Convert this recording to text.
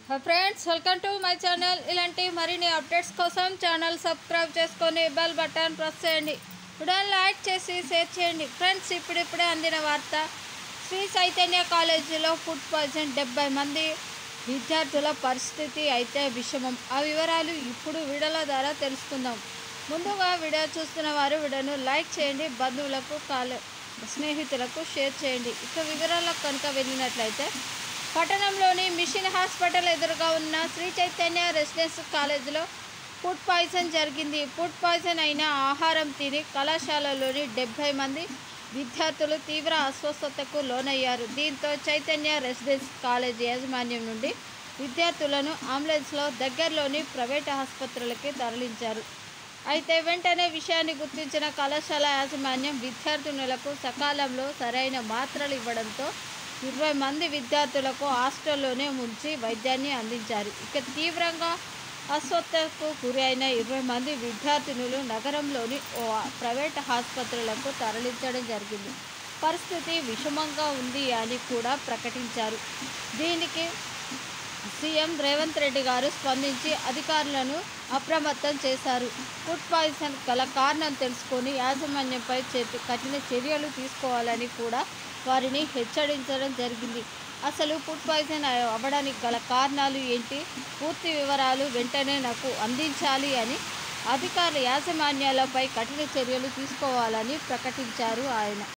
friends welcome to my channel ఇలాంటి మరిన్ని updates కోసం ఛానల్ సబ్స్క్రైబ్ చేసుకొని బెల్ బటన్ ప్రెస్ చేయండి వీడియోని లైక్ చేసి షేర్ చేయండి ఫ్రెండ్స్ ఇప్పుడిప్పుడే అందిన వార్త శ్రీ చైతన్య కాలేజీలో ఫుడ్ పాయిజన్ డెబ్బై మంది విద్యార్థుల పరిస్థితి అయితే విషమం ఆ వివరాలు ఇప్పుడు వీడియోల ద్వారా తెలుసుకుందాం ముందుగా వీడియో చూస్తున్న వారు వీడియోను లైక్ చేయండి బంధువులకు కాలే స్నేహితులకు షేర్ చేయండి ఇక వివరాలకు కనుక వెళ్ళినట్లయితే పట్టణంలోని మిషన్ హాస్పిటల్ ఎదురుగా ఉన్న శ్రీ చైతన్య రెసిడెన్స్ కాలేజీలో ఫుడ్ పాయిజన్ జరిగింది ఫుడ్ పాయిజన్ అయిన ఆహారం తిని కళాశాలలోని డెబ్బై మంది విద్యార్థులు తీవ్ర అస్వస్థతకు లోనయ్యారు దీంతో చైతన్య రెసిడెన్స్ కాలేజ్ యాజమాన్యం నుండి విద్యార్థులను అంబులెన్స్లో దగ్గరలోని ప్రైవేట్ ఆసుపత్రులకి తరలించారు అయితే వెంటనే విషయాన్ని గుర్తించిన కళాశాల యాజమాన్యం విద్యార్థినులకు సకాలంలో సరైన మాత్రలు ఇవ్వడంతో ఇరవై మంది విద్యార్థులకు హాస్టల్లోనే ఉంచి వైద్యాన్ని అందించారు ఇక తీవ్రంగా అస్వస్థకు గురి అయిన ఇరవై మంది విద్యార్థినులు నగరంలోని ఓ ప్రైవేట్ ఆసుపత్రులకు తరలించడం జరిగింది పరిస్థితి విషమంగా ఉంది అని కూడా ప్రకటించారు దీనికి సీఎం రేవంత్ రెడ్డి గారు స్పందించి అధికారులను అప్రమత్తం చేశారు ఫుడ్ పాయిజన్ గల కారణం తెలుసుకొని యాజమాన్యంపై చేతి కఠిన చర్యలు తీసుకోవాలని కూడా వారిని హెచ్చరించడం జరిగింది అసలు ఫుడ్ పాయిజన్ అవ్వడానికి గల కారణాలు ఏంటి పూర్తి వివరాలు వెంటనే నాకు అందించాలి అని అధికారుల యాజమాన్యాలపై కఠిన చర్యలు తీసుకోవాలని ప్రకటించారు ఆయన